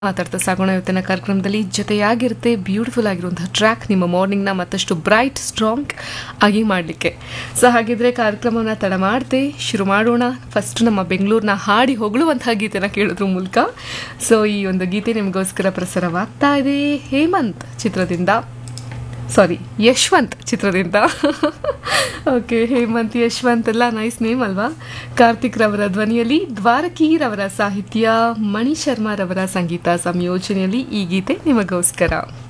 ಮಾತಾಡ್ತಾ ಸಾಗೋಣ ಇವತ್ತಿನ ಕಾರ್ಯಕ್ರಮದಲ್ಲಿ ಜೊತೆಯಾಗಿರುತ್ತೆ ಬ್ಯೂಟಿಫುಲ್ ಆಗಿರುವಂತಹ ಟ್ರ್ಯಾಕ್ ನಿಮ್ಮ ಮಾರ್ನಿಂಗ್ನ ಮತ್ತಷ್ಟು ಬ್ರೈಟ್ ಸ್ಟ್ರಾಂಗ್ ಆಗಿ ಮಾಡಲಿಕ್ಕೆ ಸೊ ಹಾಗಿದ್ರೆ ಕಾರ್ಯಕ್ರಮವನ್ನು ತಡ ಮಾಡದೆ ಶುರು ಮಾಡೋಣ ಫಸ್ಟ್ ನಮ್ಮ ಬೆಂಗಳೂರಿನ ಹಾಡಿ ಹೊಗಳುವಂತಹ ಗೀತೆನ ಕೇಳೋದ್ರ ಮೂಲಕ ಸೊ ಈ ಒಂದು ಗೀತೆ ನಿಮಗೋಸ್ಕರ ಪ್ರಸಾರವಾಗ್ತಾ ಇದೆ ಹೇಮಂತ್ ಚಿತ್ರದಿಂದ ಸಾರಿ ಯಶವಂತ್ ಚಿತ್ರದಿಂದ ಓಕೆ ಹೇಮಂತ್ ಯಶವಂತ್ ಎಲ್ಲ ನೈಸ್ ನೇಮ್ ಅಲ್ವಾ ಕಾರ್ತಿಕ್ ರವರ ಧ್ವನಿಯಲ್ಲಿ ದ್ವಾರಕೀರವರ ಸಾಹಿತ್ಯ ಮಣಿ ಶರ್ಮಾರವರ ಸಂಗೀತ ಸಂಯೋಜನೆಯಲ್ಲಿ ಈ ಗೀತೆ ನಿಮಗೋಸ್ಕರ